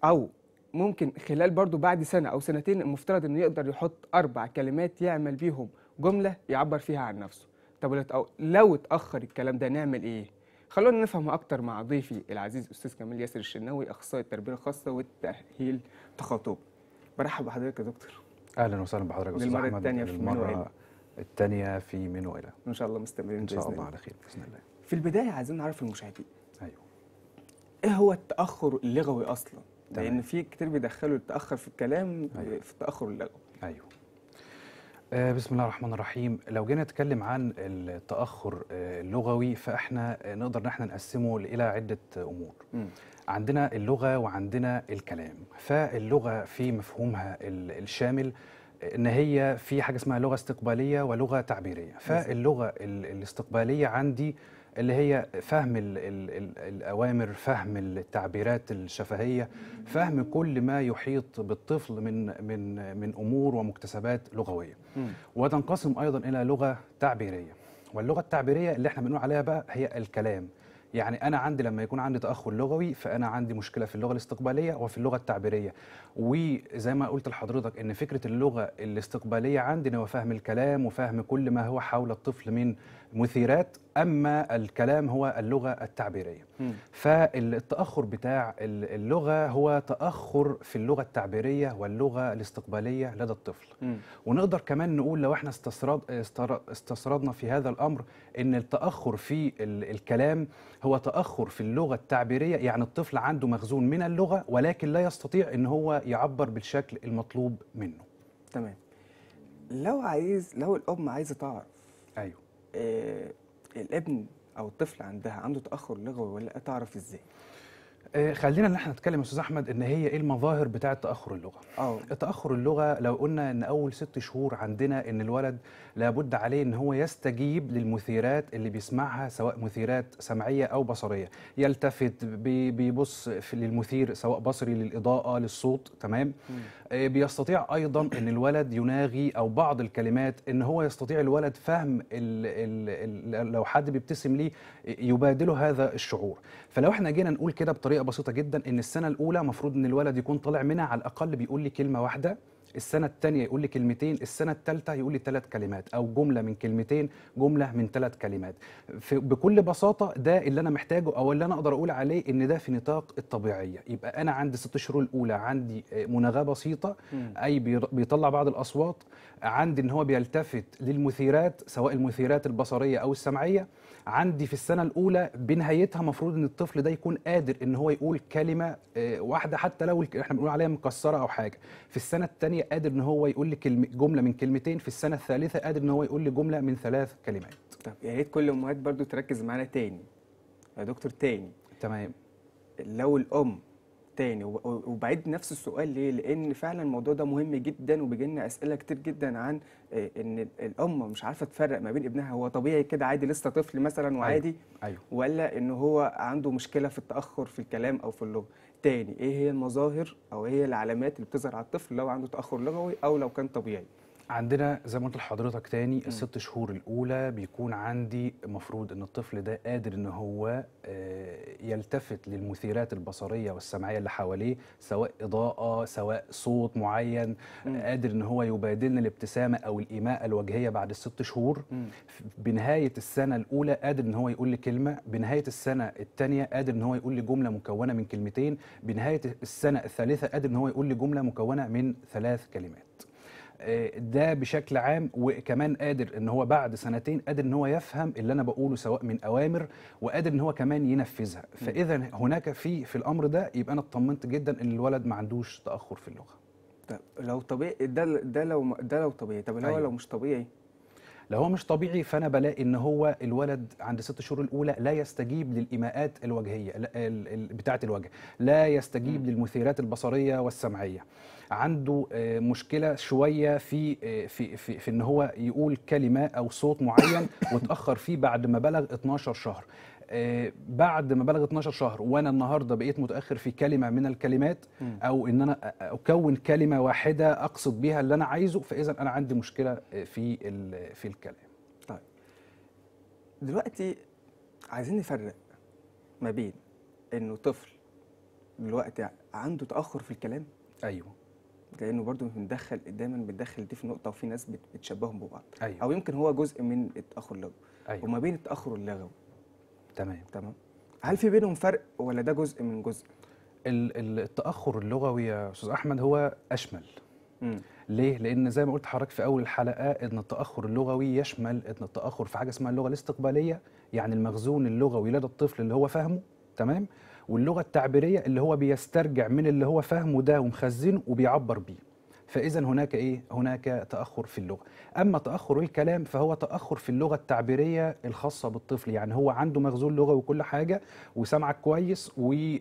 او ممكن خلال برضو بعد سنه او سنتين المفترض انه يقدر يحط اربع كلمات يعمل بيهم جمله يعبر فيها عن نفسه طب لو اتأو- لو اتاخر الكلام ده نعمل ايه خلونا نفهم اكتر مع ضيفي العزيز استاذ كمال ياسر الشناوي اخصائي التربيه الخاصه والتاهيل تخاطب برحب بحضرتك يا دكتور اهلا وسهلا بحضرتك يا استاذ للمرة احمد التانية في منو إلى. المره الثانيه في منو الى ان شاء الله مستمرين ان شاء بإذن الله على خير باذن الله في البدايه عايزين نعرف المشاهدين ايوه ايه هو التاخر اللغوي اصلا تمام. لان في كتير بيدخلوا التاخر في الكلام أيوة. في التاخر اللغوي ايوه آه، بسم الله الرحمن الرحيم لو جينا نتكلم عن التاخر آه، اللغوي فاحنا آه، نقدر ان احنا نقسمه الى عده امور مم. عندنا اللغه وعندنا الكلام فاللغه في مفهومها ال- الشامل ان هي في حاجه اسمها لغه استقباليه ولغه تعبيريه فاللغه ال- الاستقباليه عندي اللي هي فهم ال ال ال الاوامر فهم التعبيرات الشفهيه فهم كل ما يحيط بالطفل من من من امور ومكتسبات لغويه مم. وتنقسم ايضا الى لغه تعبيريه واللغه التعبيريه اللي احنا بنقول عليها بقى هي الكلام يعني انا عندي لما يكون عندي تاخر لغوي فانا عندي مشكله في اللغه الاستقباليه وفي اللغه التعبيريه وزي ما قلت لحضرتك ان فكره اللغه الاستقباليه عندي هو فهم الكلام وفهم كل ما هو حول الطفل من مثيرات اما الكلام هو اللغه التعبيريه مم. فالتأخر بتاع ال- اللغة هو تأخر في اللغة التعبيرية واللغة الاستقبالية لدى الطفل مم. ونقدر كمان نقول لو احنا استسراد استر- استسردنا في هذا الأمر إن التأخر في ال- الكلام هو تأخر في اللغة التعبيرية يعني الطفل عنده مخزون من اللغة ولكن لا يستطيع إن هو يعبر بالشكل المطلوب منه تمام لو عايز لو الام عايزه تعرف أيوه آه الابن او الطفل عندها عنده تاخر لغوي ولا لا تعرف ازاي آه، خلينا ان احنا نتكلم يا استاذ احمد ان هي ايه المظاهر بتاعه تاخر اللغه اه تأخر اللغة لو قلنا إن أول ست شهور عندنا إن الولد لابد عليه إن هو يستجيب للمثيرات اللي بيسمعها سواء مثيرات سمعية أو بصرية يلتفت بي- بيبص في للمثير سواء بصري للإضاءة للصوت تمام آه، بيستطيع أيضا إن الولد يناغي أو بعض الكلمات إن هو يستطيع الولد فهم ال ال ال لو حد بيبتسم ليه يبادله هذا الشعور فلو احنا جينا نقول كده بطريقه بسيطه جدا ان السنه الاولى المفروض ان الولد يكون طالع منها على الاقل بيقول لي كلمه واحده السنة الثانية يقول لي كلمتين، السنة الثالثة يقول لي ثلاث كلمات أو جملة من كلمتين، جملة من ثلاث كلمات. في بكل بساطة ده اللي أنا محتاجه أو اللي أنا أقدر أقول عليه إن ده في نطاق الطبيعية، يبقى أنا عندي ست شهور الأولى عندي آه، مناغاة بسيطة مم. أي بير- بيطلع بعض الأصوات، عندي إن هو بيلتفت للمثيرات سواء المثيرات البصرية أو السمعية، عندي في السنة الأولى بنهايتها مفروض إن الطفل ده يكون قادر إن هو يقول كلمة آه، واحدة حتى لو الك- إحنا بنقول عليها مكسرة أو حاجة. في السنة الثانية قادر إن هو يقول لي كلمة جملة من كلمتين، في السنة الثالثة قادر إن هو يقول لي جملة من ثلاث كلمات. طب يا ريت كل الامهات برضو تركز معانا تاني يا دكتور تاني تمام لو الام تاني وب- وبعيد نفس السؤال ليه لان فعلا الموضوع ده مهم جدا وبيجي لنا اسئله كتير جدا عن آه، ان الام مش عارفه تفرق ما بين ابنها هو طبيعي كده عادي لسه طفل مثلا وعادي أيوه ولا ان هو عنده مشكله في التاخر في الكلام او في اللغه تاني ايه هي المظاهر او ايه هي العلامات اللي بتظهر على الطفل لو عنده تاخر لغوي او لو كان طبيعي عندنا زي ما قلت لحضرتك تاني الست شهور الاولى بيكون عندي المفروض ان الطفل ده قادر ان هو آه، يلتفت للمثيرات البصريه والسمعيه اللي حواليه سواء اضاءه سواء صوت معين مم. قادر ان هو يبادلني الابتسامه او الايماء الوجهيه بعد الست شهور مم. بنهايه السنه الاولى قادر ان هو يقول لي كلمه بنهايه السنه الثانيه قادر ان هو يقول لي جمله مكونه من كلمتين بنهايه السنه الثالثه قادر ان هو يقول لي جمله مكونه من ثلاث كلمات آه، ده بشكل عام وكمان قادر ان هو بعد سنتين قادر ان هو يفهم اللي انا بقوله سواء من اوامر وقادر ان هو كمان ينفذها فاذا هناك في في الامر ده يبقى انا اطمنت جدا ان الولد ما عندوش تاخر في اللغه طب لو طبيعي ده ده لو ده لو طبيعي طب لو أيوة. لو مش طبيعي لو هو مش طبيعي فانا بلاقي ان هو الولد عند ست شهور الاولى لا يستجيب للايماءات الوجهيه لا- ال- ال- بتاعه الوجه لا يستجيب للمثيرات البصريه والسمعيه عنده آه، مشكله شويه في آه، في في, في ان هو يقول كلمه او صوت معين واتاخر فيه بعد ما بلغ 12 شهر آه، بعد ما بلغ 12 شهر وانا النهارده بقيت متاخر في كلمه من الكلمات مم. او ان انا اكون كلمه واحده اقصد بيها اللي انا عايزه فاذا انا عندي مشكله في ال- في الكلام طيب دلوقتي عايزين نفرق ما بين انه طفل دلوقتي عنده تاخر في الكلام ايوه لانه برضو بندخل دايما بندخل دي في نقطه وفي ناس بت- بتشبههم ببعض ايوه او يمكن هو جزء من التاخر اللغوي ايوه وما بين التاخر اللغوي تمام تمام هل في بينهم فرق ولا ده جزء من جزء ال- ال- التاخر اللغوي يا استاذ احمد هو اشمل مم. ليه؟ لأن زي ما قلت لحضرتك في أول الحلقة إن التأخر اللغوي يشمل إن التأخر في حاجة اسمها اللغة الاستقبالية يعني المخزون اللغوي لدى الطفل اللي هو فاهمه تمام؟ واللغة التعبيرية اللي هو بيسترجع من اللي هو فاهمه ده ومخزنه وبيعبر بيه. فإذا هناك إيه؟ هناك تأخر في اللغة. أما تأخر الكلام فهو تأخر في اللغة التعبيرية الخاصة بالطفل، يعني هو عنده مخزون لغوي وكل حاجة وسامعك كويس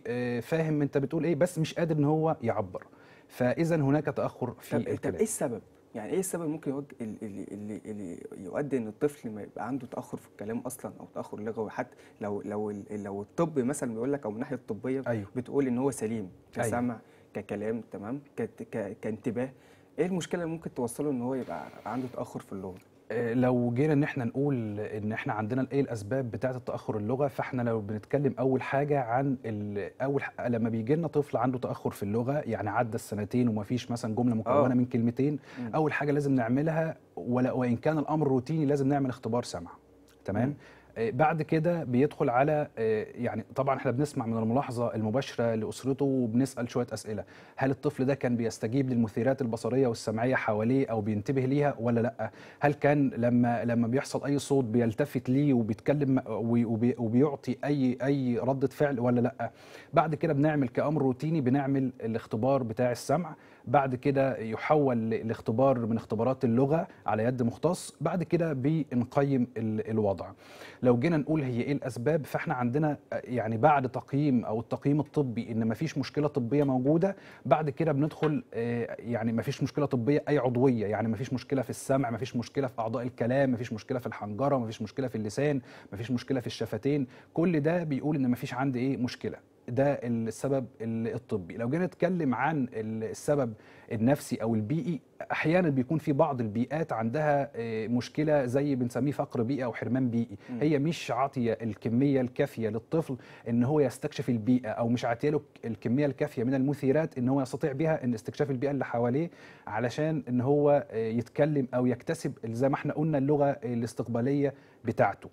وفاهم أنت بتقول إيه بس مش قادر إن هو يعبر. فإذا هناك تأخر في طب طب الكلام. ايه السبب؟ يعني ايه السبب ممكن يوجه اللي, اللي, اللي يؤدي ان الطفل ما يبقى عنده تاخر في الكلام اصلا او تاخر لغوي حتى لو لو ال- لو الطب مثلا بيقول لك او من الناحيه الطبيه ايوه بتقول ان هو سليم أيوة. كسمع ككلام تمام كت- ك- كانتباه ايه المشكله اللي ممكن توصله ان هو يبقى عنده تاخر في اللغه؟ آه، لو جينا ان احنا نقول ان احنا عندنا ايه الاسباب بتاعه التاخر اللغه فاحنا لو بنتكلم اول حاجه عن ال- اول ح- لما بيجي لنا طفل عنده تاخر في اللغه يعني عدى السنتين وما فيش مثلا جمله مكونه آه. من كلمتين مم. اول حاجه لازم نعملها ولا وان كان الامر روتيني لازم نعمل اختبار سمع تمام مم. آه، بعد كده بيدخل على آه، يعني طبعا احنا بنسمع من الملاحظه المباشره لاسرته وبنسال شويه اسئله هل الطفل ده كان بيستجيب للمثيرات البصريه والسمعيه حواليه او بينتبه ليها ولا لا هل كان لما لما بيحصل اي صوت بيلتفت ليه وبيتكلم وي- وبي- وبيعطي اي اي رده فعل ولا لا بعد كده بنعمل كامر روتيني بنعمل الاختبار بتاع السمع بعد كده يحول ل- لاختبار من اختبارات اللغه على يد مختص بعد كده بنقيم ال- الوضع لو جينا نقول هي ايه الاسباب فاحنا عندنا آه، يعني بعد تقييم او التقييم الطبي ان مفيش مشكله طبيه موجوده بعد كده بندخل آه، يعني مفيش مشكله طبيه اي عضويه يعني مفيش مشكله في السمع مفيش مشكله في اعضاء الكلام مفيش مشكله في الحنجره مفيش مشكله في اللسان مفيش مشكله في الشفتين كل ده بيقول ان مفيش عندي ايه مشكله ده السبب ال- الطبي لو جينا نتكلم عن ال- السبب النفسي او البيئي احيانا بيكون في بعض البيئات عندها آه، مشكله زي بنسميه فقر بيئي او حرمان بيئي مم. هي مش عاطيه الكميه الكافيه للطفل ان هو يستكشف البيئه او مش عاطيه له الكميه الكافيه من المثيرات ان هو يستطيع بها ان استكشاف البيئه اللي حواليه علشان ان هو آه، يتكلم او يكتسب زي ما احنا قلنا اللغه الاستقباليه بتاعته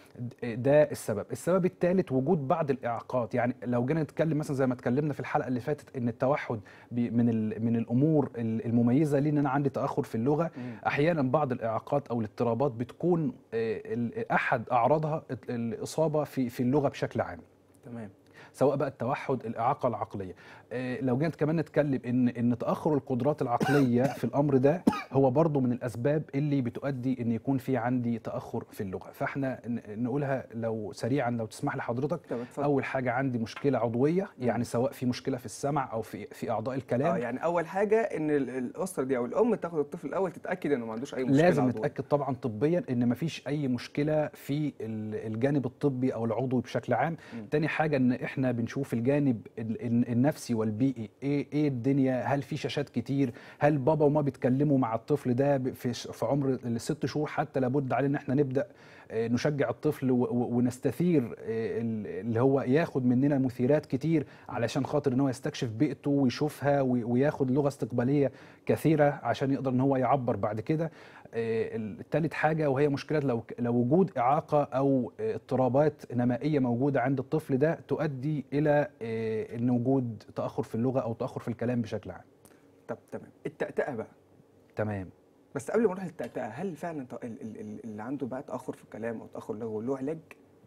ده السبب السبب الثالث وجود بعض الاعاقات يعني لو جينا نتكلم مثلا زي ما اتكلمنا في الحلقه اللي فاتت ان التوحد بي- من ال- من الامور ال- المميزه لي ان انا عندي تاخر في اللغه مم. احيانا بعض الاعاقات او الاضطرابات بتكون آه، ال- احد اعراضها ال- الاصابه في في اللغه بشكل عام تمام سواء بقى التوحد الاعاقه العقليه آه، لو جينا كمان نتكلم ان ان تاخر القدرات العقليه في الامر ده هو برضو من الاسباب اللي بتؤدي ان يكون في عندي تاخر في اللغه فاحنا ن- نقولها لو سريعا لو تسمح لحضرتك طب اتفضل اول حاجه عندي مشكله عضويه يعني سواء في مشكله في السمع او في في اعضاء الكلام اه يعني اول حاجه ان ال- الاسره دي او الام تاخد الطفل الاول تتاكد انه ما عندوش اي مشكله لازم عضوية. نتاكد طبعا طبيا ان مفيش اي مشكله في ال- الجانب الطبي او العضوي بشكل عام مم. تاني حاجه ان احنا بنشوف الجانب ال- ال- النفسي والبيئي ايه ايه الدنيا هل في شاشات كتير هل بابا وما بيتكلموا مع الطفل ده ب- في ش- في عمر الست شهور حتى لابد علينا ان احنا نبدا آه، نشجع الطفل و- و- ونستثير آه، ال- اللي هو ياخد مننا مثيرات كتير علشان خاطر ان هو يستكشف بيئته ويشوفها وي- وياخد لغه استقباليه كثيره عشان يقدر ان هو يعبر بعد كده آه، التالت حاجه وهي مشكله لو لو وجود اعاقه او آه، اضطرابات نمائيه موجوده عند الطفل ده تؤدي الى آه، ان وجود تاخر في اللغه او تاخر في الكلام بشكل عام طب تمام التأتأة بقى تمام بس قبل ما نروح للتأتأة هل فعلا ط- ال- ال- ال- اللي عنده بقى تأخر في الكلام أو تأخر لغوي له علاج؟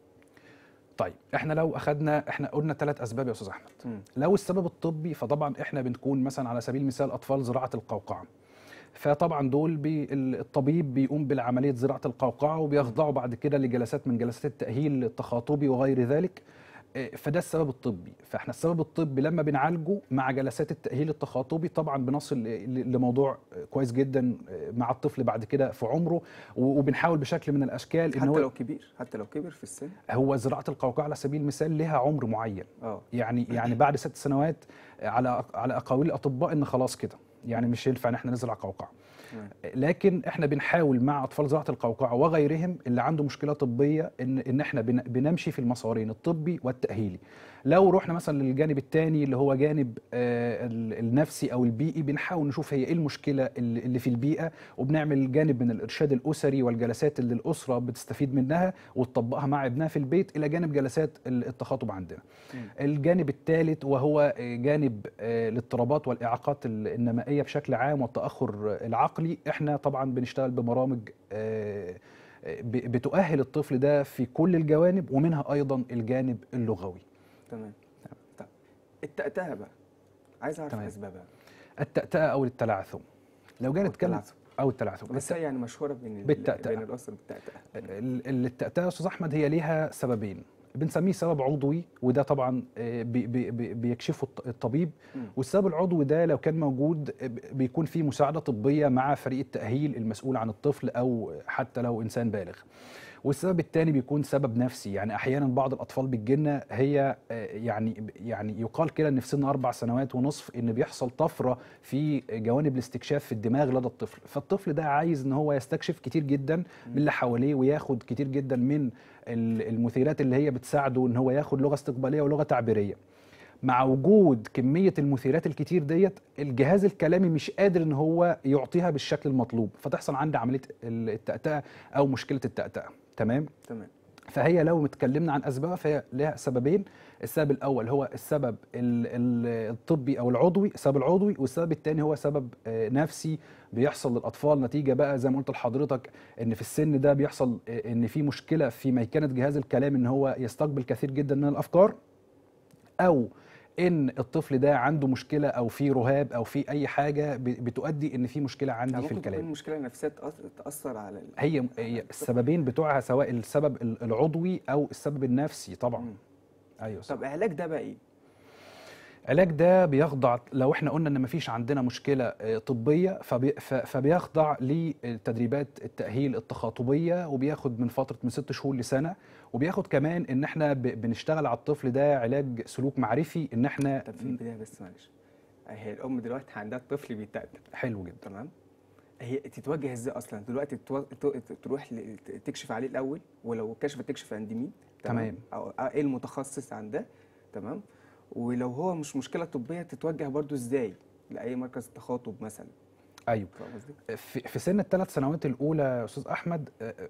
طيب احنا لو اخذنا احنا قلنا ثلاث اسباب يا استاذ احمد مم. لو السبب الطبي فطبعا احنا بنكون مثلا على سبيل المثال اطفال زراعه القوقعه فطبعا دول بي ال- الطبيب بيقوم بالعمليه زراعه القوقعه وبيخضعوا بعد كده لجلسات من جلسات التاهيل التخاطبي وغير ذلك إيه، فده السبب الطبي فاحنا السبب الطبي لما بنعالجه مع جلسات التاهيل التخاطبي طبعا بنصل ل- لموضوع كويس جدا مع الطفل بعد كده في عمره و- وبنحاول بشكل من الاشكال ان حتى هو لو كبير حتى لو كبر في السن هو زراعه القوقعه على سبيل المثال لها عمر معين اه يعني يعني بعد ست سنوات على على اقاويل الاطباء ان خلاص كده يعني مش ينفع ان احنا نزرع قوقعه تمام. لكن احنا بنحاول مع اطفال زراعه القوقعه وغيرهم اللي عنده مشكله طبيه ان ان احنا بن- بنمشي في المسارين الطبي والتاهيلي لو رحنا مثلا للجانب الثاني اللي هو جانب آه، ال- النفسي او البيئي بنحاول نشوف هي ايه المشكله اللي اللي في البيئه وبنعمل جانب من الارشاد الاسري والجلسات اللي الاسره بتستفيد منها وتطبقها مع ابنها في البيت الى جانب جلسات ال- التخاطب عندنا. الجانب الثالث وهو آه، جانب آه، الاضطرابات والاعاقات ال- النمائيه بشكل عام والتاخر العقلي احنا طبعا بنشتغل ببرامج آه، ب- بتؤهل الطفل ده في كل الجوانب ومنها ايضا الجانب اللغوي. تمام طب التأتأة بقى عايز اعرف تمام. اسبابها التأتأة أو التلعثم لو جينا نتكلم والتلعثم. أو التلعثم بس هي يعني مشهوره بين ال- بالتأتأة. بين الاسر بالتأتأة ال- ال- التأتأة يا أستاذ أحمد هي ليها سببين بنسميه سبب عضوي وده طبعا آه، بي- بي- بي- بيكشفه الط- الطبيب مم. والسبب العضوي ده لو كان موجود آه، ب- بيكون فيه مساعدة طبية مع فريق التأهيل المسؤول عن الطفل أو حتى لو إنسان بالغ والسبب الثاني بيكون سبب نفسي يعني احيانا بعض الاطفال بتجيلنا هي آه، يعني يعني يقال كده ان في سن اربع سنوات ونصف ان بيحصل طفره في جوانب الاستكشاف في الدماغ لدى الطفل فالطفل ده عايز ان هو يستكشف كتير جدا من اللي حواليه وياخد كتير جدا من ال- المثيرات اللي هي بتساعده ان هو ياخد لغه استقباليه ولغه تعبيريه مع وجود كميه المثيرات الكتير ديت الجهاز الكلامي مش قادر ان هو يعطيها بالشكل المطلوب فتحصل عندي عمليه ال- التأتأة او مشكله التأتأة تمام تمام فهي لو اتكلمنا عن اسبابها فهي لها سببين السبب الاول هو السبب ال- ال- الطبي او العضوي السبب العضوي والسبب الثاني هو سبب آه، نفسي بيحصل للاطفال نتيجه بقى زي ما قلت لحضرتك ان في السن ده بيحصل آه، ان في مشكله في ميكنه جهاز الكلام ان هو يستقبل كثير جدا من الافكار او ان الطفل ده عنده مشكله او في رهاب او في اي حاجه ب- بتؤدي ان في مشكله عندي يعني في ممكن تكون الكلام مشكله نفسيه تأث- تاثر على ال... هي هي السببين بتوعها سواء السبب ال- العضوي او السبب النفسي طبعا مم. ايوه صح. طب علاج ده بقى ايه؟ العلاج ده بيخضع لو احنا قلنا ان مفيش عندنا مشكله آه، طبيه فبي ف- فبيخضع لتدريبات التاهيل التخاطبيه وبياخد من فتره من ست شهور لسنه وبياخد كمان ان احنا ب- بنشتغل على الطفل ده علاج سلوك معرفي ان احنا طب في البدايه بس معلش هي الام دلوقتي عندها طفل بيتأتأ حلو جدا تمام هي تتوجه ازاي اصلا دلوقتي تو... ت- تروح ل... تكشف عليه الاول ولو كشفت تكشف عند مين تمام. او أو ايه المتخصص عن ده تمام ولو هو مش مشكله طبيه تتوجه برضو ازاي لاي مركز تخاطب مثلا ايوه فاهم قصدي في في سن الثلاث سنوات الاولى يا استاذ احمد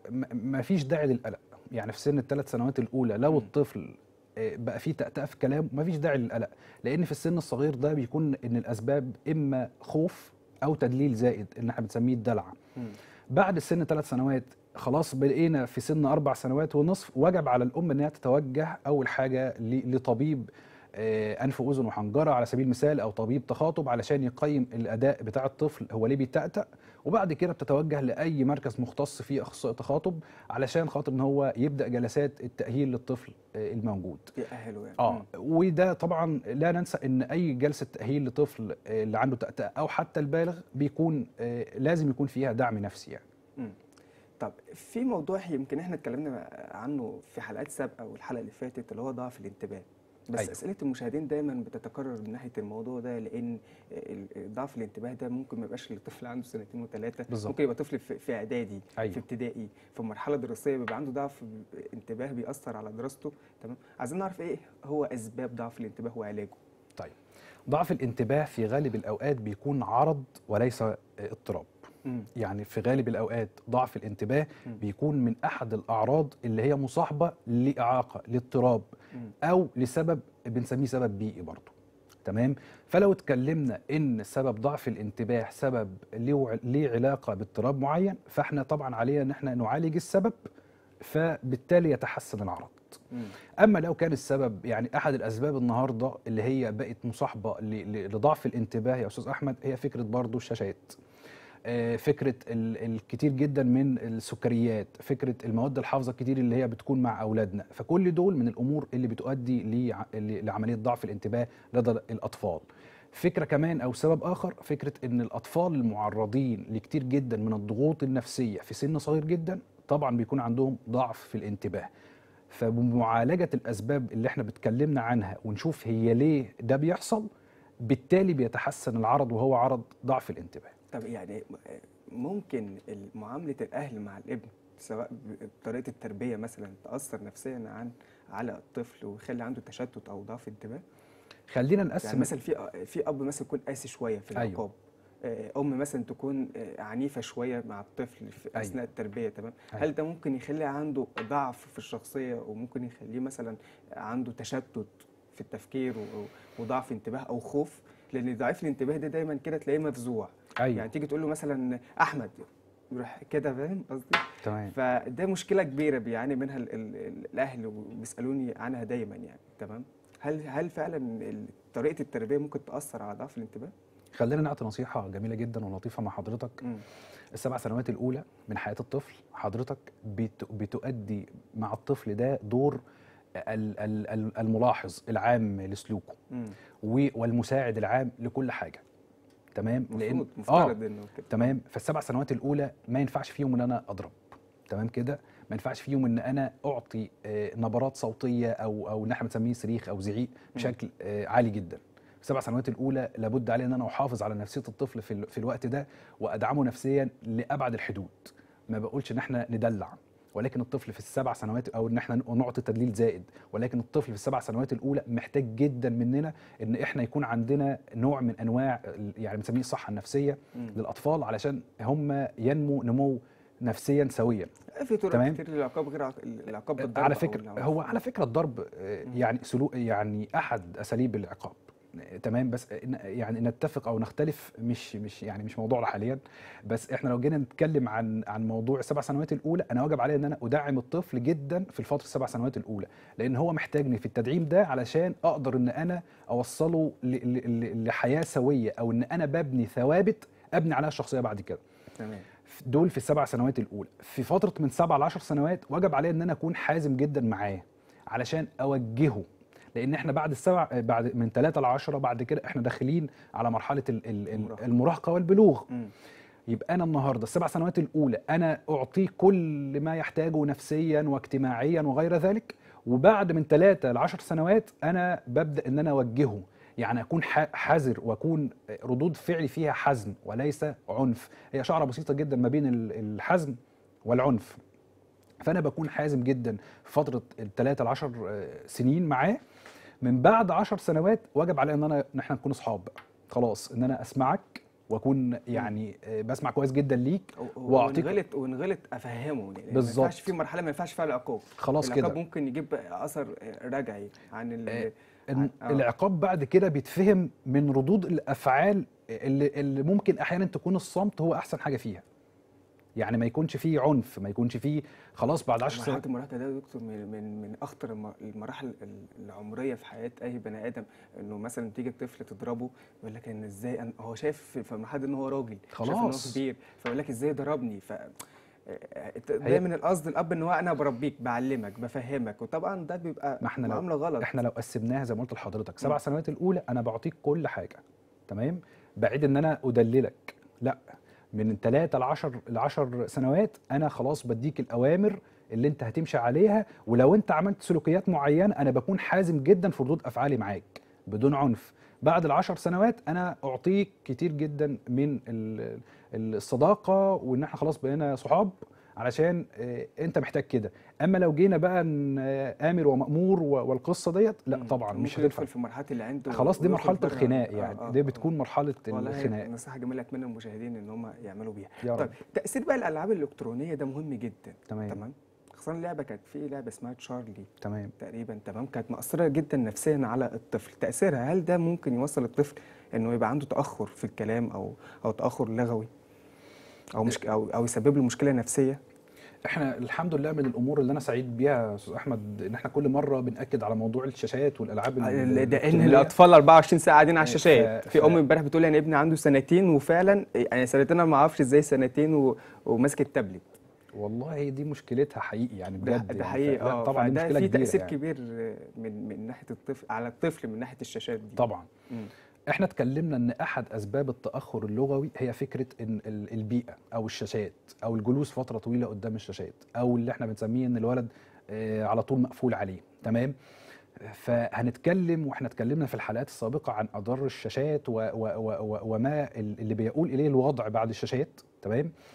ما فيش داعي للقلق يعني في سن الثلاث سنوات الاولى لو مم. الطفل آه، بقى فيه تأتأة في كلامه ما فيش داعي للقلق لان في السن الصغير ده بيكون ان الاسباب اما خوف او تدليل زائد اللي احنا بنسميه الدلع مم. بعد سن ثلاث سنوات خلاص بقينا في سن اربع سنوات ونصف وجب على الام انها تتوجه اول حاجه ل- لطبيب آه، انف واذن وحنجره على سبيل المثال او طبيب تخاطب علشان يقيم الاداء بتاع الطفل هو ليه بيتأتأ وبعد كده بتتوجه لاي مركز مختص فيه اخصائي تخاطب علشان خاطر ان هو يبدا جلسات التاهيل للطفل آه، الموجود يأهلوا يعني اه مم. وده طبعا لا ننسى ان اي جلسه تاهيل لطفل آه، اللي عنده تأتأة او حتى البالغ بيكون آه، لازم يكون فيها دعم نفسي يعني مم. طب في موضوع يمكن احنا اتكلمنا عنه في حلقات سابقه والحلقه اللي فاتت اللي هو ضعف الانتباه بس أيوة. اسئله المشاهدين دايما بتتكرر من ناحيه الموضوع ده لان ال- ضعف الانتباه ده ممكن ما يبقاش لطفل عنده سنتين وثلاثه بالظبط. ممكن يبقى طفل في في اعدادي أيوة. في ابتدائي في مرحله دراسيه بيبقى عنده ضعف انتباه بيأثر على دراسته تمام عايزين نعرف ايه هو اسباب ضعف الانتباه وعلاجه طيب ضعف الانتباه في غالب الاوقات بيكون عرض وليس آه، اضطراب مم. يعني في غالب الاوقات ضعف الانتباه مم. بيكون من احد الاعراض اللي هي مصاحبه لاعاقه لاضطراب مم. او لسبب بنسميه سبب بيئي برضه تمام فلو اتكلمنا ان سبب ضعف الانتباه سبب له ليه علاقه باضطراب معين فاحنا طبعا علينا ان احنا نعالج السبب فبالتالي يتحسن العرض مم. اما لو كان السبب يعني احد الاسباب النهارده اللي هي بقت مصاحبه ل- ل- لضعف الانتباه يا استاذ احمد هي فكره برضو الشاشات آه، فكره ال- الكتير جدا من السكريات فكره المواد الحافظه الكتير اللي هي بتكون مع اولادنا فكل دول من الامور اللي بتؤدي لع- ل- لعمليه ضعف الانتباه لدى الاطفال فكره كمان او سبب اخر فكره ان الاطفال المعرضين لكتير جدا من الضغوط النفسيه في سن صغير جدا طبعا بيكون عندهم ضعف في الانتباه فبمعالجه الاسباب اللي احنا بتكلمنا عنها ونشوف هي ليه ده بيحصل بالتالي بيتحسن العرض وهو عرض ضعف الانتباه طب يعني ممكن معامله الاهل مع الابن سواء ب- بطريقه التربيه مثلا تاثر نفسيا عن على الطفل ويخلي عنده تشتت او ضعف انتباه خلينا يعني نقسم مثلا في في اب مثلا يكون قاسي شويه في أيوة. العقاب آه، ام مثلا تكون آه، عنيفه شويه مع الطفل في أيوة. اثناء التربيه تمام أيوة. هل ده ممكن يخلي عنده ضعف في الشخصيه وممكن يخليه مثلا عنده تشتت في التفكير و- وضعف انتباه او خوف لان ضعيف الانتباه ده دايما كده تلاقيه مفزوع ايوه يعني تيجي تقول له مثلا احمد يروح كده فاهم قصدي تمام فده مشكله كبيره بيعاني منها ال ال ال الاهل وبيسالوني عنها دايما يعني تمام هل هل فعلا ال- طريقه التربيه ممكن تاثر على ضعف الانتباه خلينا نعطي نصيحه جميله جدا ولطيفه مع حضرتك مم. السبع سنوات الاولى من حياه الطفل حضرتك بت- بتؤدي مع الطفل ده دور ال- ال- ال- الملاحظ العام لسلوكه مم. و- والمساعد العام لكل حاجه تمام المفروض اه مفترض انه كده تمام فالسبع سنوات الاولى ما ينفعش فيهم ان انا اضرب تمام كده ما ينفعش فيهم ان انا اعطي آه، نبرات صوتيه او او ان احنا بنسميه صريخ او زعيق بشكل آه، عالي جدا السبع سنوات الاولى لابد علي ان انا احافظ على نفسيه الطفل في ال- في الوقت ده وادعمه نفسيا لابعد الحدود ما بقولش ان احنا ندلع ولكن الطفل في السبع سنوات او ان احنا نعطي تدليل زائد ولكن الطفل في السبع سنوات الاولى محتاج جدا مننا ان احنا يكون عندنا نوع من انواع ال- يعني بنسميه الصحه النفسيه مم. للاطفال علشان هم ينمو نمو نفسيا سويا في طرق تمام. كتير للعقاب غير عق- العقاب بالضرب على أو فكره العنف. هو على فكره الضرب آه، يعني سلوك يعني احد اساليب العقاب آه، تمام بس إن- يعني نتفق او نختلف مش مش يعني مش موضوعنا حاليا بس احنا لو جينا نتكلم عن عن موضوع السبع سنوات الاولى انا واجب عليا ان انا ادعم الطفل جدا في الفتره السبع سنوات الاولى لان هو محتاجني في التدعيم ده علشان اقدر ان انا اوصله ل- ل- ل- لحياه سويه او ان انا ببني ثوابت ابني عليها الشخصيه بعد كده تمام دول في السبع سنوات الاولى في فتره من سبع ل 10 سنوات وجب عليا ان انا اكون حازم جدا معاه علشان اوجهه لان احنا بعد السبع بعد من 3 ل 10 بعد كده احنا داخلين على مرحله ال- ال- ال- المراهقة. المراهقه والبلوغ مم. يبقى انا النهارده السبع سنوات الاولى انا اعطيه كل ما يحتاجه نفسيا واجتماعيا وغير ذلك وبعد من ثلاثة ل 10 سنوات انا ببدا ان انا اوجهه يعني اكون ح- حذر واكون ردود فعلي فيها حزم وليس عنف هي شعره بسيطه جدا ما بين ال- الحزم والعنف فانا بكون حازم جدا في فتره الثلاثة ل 10 سنين معاه من بعد 10 سنوات وجب علينا ان انا ان احنا نكون اصحاب بقى خلاص ان انا اسمعك واكون يعني آه، بسمع كويس جدا ليك و- و- واعطيك ونغلط ونغلط افهمه يعني ما بالظبط. ينفعش في مرحله ما ينفعش فيها العقاب خلاص العقاب كده ممكن يجيب اثر رجعي عن ال آه، عن- إن العقاب بعد كده بيتفهم من ردود الافعال اللي, اللي ممكن احيانا تكون الصمت هو احسن حاجه فيها يعني ما يكونش فيه عنف ما يكونش فيه خلاص بعد 10 مرحله سنوات المراهقه ده يا دكتور من من من اخطر الم- المراحل ال- العمريه في حياه اي بني ادم انه مثلا تيجي الطفل تضربه يقول لك ان ازاي أنا هو شايف في في المرحله دي ان هو راجل شايف ان هو خلاص. كبير فيقول لك ازاي ضربني ف ده من القصد الاب ان هو انا بربيك بعلمك بفهمك وطبعا ده بيبقى ما احنا لو- معامله غلط احنا لو قسمناها زي ما قلت لحضرتك سبع مم. سنوات الاولى انا بعطيك كل حاجه تمام بعيد ان انا ادللك لا من 3 ل 10 ل 10 سنوات انا خلاص بديك الاوامر اللي انت هتمشي عليها ولو انت عملت سلوكيات معينه انا بكون حازم جدا في ردود افعالي معاك بدون عنف بعد العشر سنوات انا اعطيك كتير جدا من ال- الصداقه وان احنا خلاص بقينا صحاب علشان آه، انت محتاج كده اما لو جينا بقى ن- آه، امر ومامور و- والقصه ديت لا مم. طبعا مش ممكن هتنفع يدخل في مرحله اللي عنده خلاص دي ويخرج مرحله بره. الخناق آه، يعني آه، دي آه. بتكون مرحله والله الخناق نصيحه جميله اتمنى المشاهدين ان هم يعملوا بيها يا طيب رب تاثير بقى الالعاب الالكترونيه ده مهم جدا تمام تمام خصوصا لعبه كانت في لعبه اسمها تشارلي تمام تقريبا تمام كانت مؤثره جدا نفسيا على الطفل تاثيرها هل ده ممكن يوصل الطفل انه يبقى عنده تاخر في الكلام او او تاخر لغوي او مش او او يسبب له مشكله نفسيه احنا الحمد لله من الامور اللي انا سعيد بيها يا استاذ احمد ان احنا كل مره بناكد على موضوع الشاشات والالعاب ال- ده ان الإلكترونية. الاطفال 24 ساعه قاعدين على ف- الشاشات في ف- ام امبارح بتقول لي انا ابني عنده سنتين وفعلا يعني سنتين انا ما اعرفش ازاي سنتين و... وماسك التابلت والله دي مشكلتها حقيقي يعني ده, بجد ده يعني حقيقي ف- لا اه طبعا دي فده مشكله في كبيره تاثير يعني. كبير من من ناحيه الطفل على الطفل من ناحيه الشاشات دي طبعا مم. احنا اتكلمنا ان احد اسباب التاخر اللغوي هي فكره ان ال- البيئه او الشاشات او الجلوس فتره طويله قدام الشاشات او اللي احنا بنسميه ان الولد آه، على طول مقفول عليه تمام فهنتكلم واحنا اتكلمنا في الحلقات السابقه عن اضرار الشاشات و و و و وما ال- اللي بيقول اليه الوضع بعد الشاشات تمام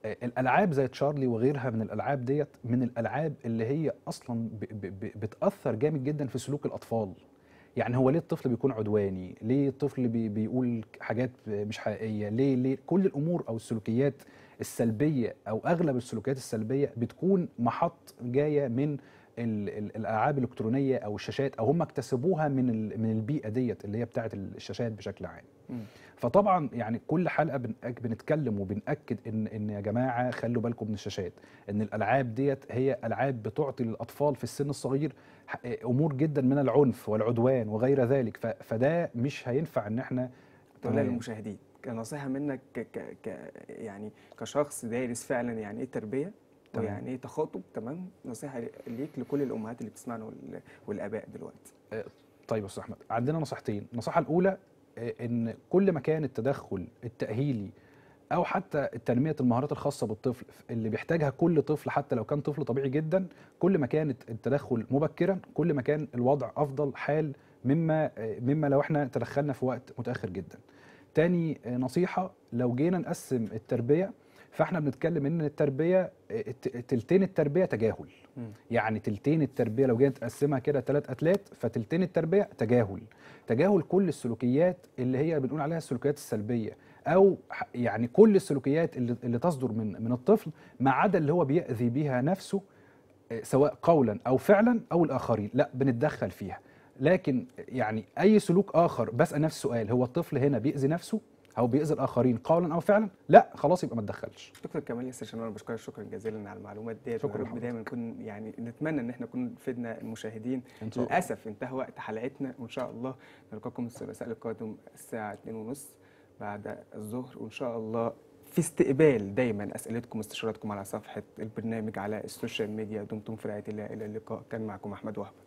آه، الالعاب زي تشارلي وغيرها من الالعاب ديت من الالعاب اللي هي اصلا ب- ب- ب- بتاثر جامد جدا في سلوك الاطفال يعني هو ليه الطفل بيكون عدواني ليه الطفل بي بيقول حاجات مش حقيقيه ليه ليه كل الامور او السلوكيات السلبيه او اغلب السلوكيات السلبيه بتكون محط جايه من ال- ال- الالعاب الالكترونيه او الشاشات او هم اكتسبوها من ال- من البيئه ديت اللي هي بتاعه الشاشات بشكل عام مم. فطبعا يعني كل حلقه بنأك- بنتكلم وبنأكد ان ان يا جماعه خلوا بالكم من الشاشات ان الالعاب ديت هي العاب بتعطي للاطفال في السن الصغير ح- امور جدا من العنف والعدوان وغير ذلك ف- فده مش هينفع ان احنا تقولها تمام. للمشاهدين كنصيحه منك ك ك ك يعني كشخص دارس فعلا يعني ايه تربيه تمام. ويعني ايه تخاطب تمام نصيحه ليك لكل الامهات اللي بتسمعنا وال- والاباء دلوقتي طيب يا استاذ احمد عندنا نصيحتين النصيحه الاولى آه، ان كل ما كان التدخل التاهيلي او حتى تنميه المهارات الخاصه بالطفل اللي بيحتاجها كل طفل حتى لو كان طفل طبيعي جدا كل ما كانت التدخل مبكرا كل ما كان الوضع افضل حال مما آه، مما لو احنا تدخلنا في وقت متاخر جدا تاني آه، نصيحه لو جينا نقسم التربيه فاحنا بنتكلم ان التربيه آه، الت- تلتين التربيه تجاهل مم. يعني تلتين التربيه لو جينا نقسمها كده ثلاث اتلات فتلتين التربيه تجاهل تجاهل كل السلوكيات اللي هي بنقول عليها السلوكيات السلبيه او ح- يعني كل السلوكيات اللي, اللي تصدر من من الطفل ما عدا اللي هو بيأذي بيها نفسه آه، سواء قولا او فعلا او الاخرين لا بنتدخل فيها لكن يعني اي سلوك اخر بسأل نفسي سؤال هو الطفل هنا بيأذي نفسه او بيأذي الاخرين قولا او فعلا لا خلاص يبقى ما تدخلش دكتور كمال ياسر شنوار بشكرك شكرا جزيلا على المعلومات ديت شكرا ويا رب لحضرتك. دايما نكون يعني نتمنى ان احنا نكون فدنا المشاهدين ان شاء الله للاسف انتهى وقت حلقتنا وان شاء الله نلقاكم الثلاثاء القادم الساعه 2:30 بعد الظهر وان شاء الله في استقبال دايما اسئلتكم واستشاراتكم على صفحه البرنامج على السوشيال ميديا دمتم في رعايه الله الى اللقاء كان معكم احمد وهبه